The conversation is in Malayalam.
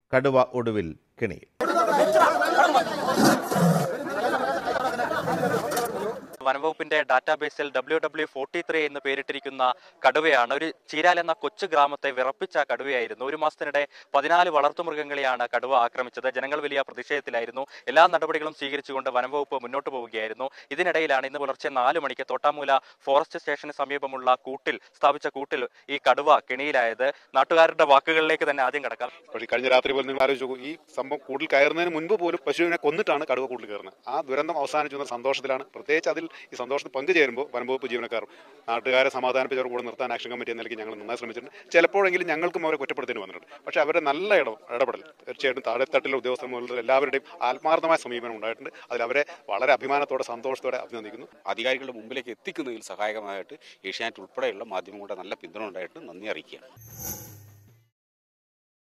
കടുവ ഒടുവിൽ കെണിയിൽ വനംവകുപ്പിന്റെ ഡാറ്റാബേസിൽ ഡബ്ല്യൂ ഡബ്ല്യൂ ഫോർട്ടി ത്രീ എന്ന് പേരിട്ടിരിക്കുന്ന കടുവയാണ് ഒരു ചീരാൽ എന്ന കൊച്ചു ഗ്രാമത്തെ വിറപ്പിച്ച കടുവയായിരുന്നു ഒരു മാസത്തിനിടെ പതിനാല് വളർത്തുമൃഗങ്ങളെയാണ് കടുവ ആക്രമിച്ചത് ജനങ്ങൾ വലിയ പ്രതിഷേധത്തിലായിരുന്നു എല്ലാ നടപടികളും സ്വീകരിച്ചുകൊണ്ട് വനംവകുപ്പ് മുന്നോട്ട് പോവുകയായിരുന്നു ഇതിനിടയിലാണ് ഇന്ന് പുലർച്ചെ നാല് മണിക്ക് തോട്ടാമൂല ഫോറസ്റ്റ് സ്റ്റേഷന് സമീപമുള്ള കൂട്ടിൽ സ്ഥാപിച്ച കൂട്ടിൽ ഈ കടുവ കെണിയിലായത് നാട്ടുകാരുടെ വാക്കുകളിലേക്ക് തന്നെ ആദ്യം കിടക്കാം പക്ഷേ കഴിഞ്ഞ രാത്രി പോലും നിങ്ങൾ ആലോചിച്ച് നോക്കൂ ഈ സംഭവം കൂട്ടിൽ കയറുന്നതിന് മുൻപ് പോലും പശുവിനെ കൊന്നിട്ടാണ് കടുവ കൂട്ടിൽ കയറുന്നത് ആ ദുരന്തം അവസാനിച്ചു എന്ന സന്തോഷത്തിലാണ് പ്രത്യേകിച്ച് അതിൽ ഈ സന്തോഷത്തിൽ പങ്കുചേരുമ്പോൾ വനംവകുപ്പ് ജീവനക്കാർ നാട്ടുകാരെ സമാധാനിപ്പിച്ചവർ കൂടെ നിർത്താൻ ആക്ഷൻ കമ്മിറ്റി എന്ന നിലയ്ക്ക് ഞങ്ങൾ നന്നായി ശ്രമിച്ചിട്ടുണ്ട് ചിലപ്പോഴെങ്കിലും ഞങ്ങൾക്കും അവരെ കുറ്റപ്പെടുത്തേണ്ടി വന്നിട്ടുണ്ട് പക്ഷേ അവരുടെ നല്ല ഇട ഇടപെടൽ തീർച്ചയായിട്ടും താഴെത്തട്ടിലെ ഉദ്യോഗസ്ഥർ മുതൽ എല്ലാവരുടെയും ആത്മാർത്ഥമായ സമീപനം ഉണ്ടായിട്ടുണ്ട് അതിൽ അവരെ വളരെ അഭിമാനത്തോടെ സന്തോഷത്തോടെ അഭിനന്ദിക്കുന്നു അധികാരികളുടെ മുമ്പിലേക്ക് എത്തിക്കുന്നതിൽ സഹായകമായിട്ട് ഏഷ്യാനെറ്റ് ഉൾപ്പെടെയുള്ള മാധ്യമങ്ങളുടെ നല്ല പിന്തുണ ഉണ്ടായിട്ട് നന്ദി അറിയിക്കുകയാണ്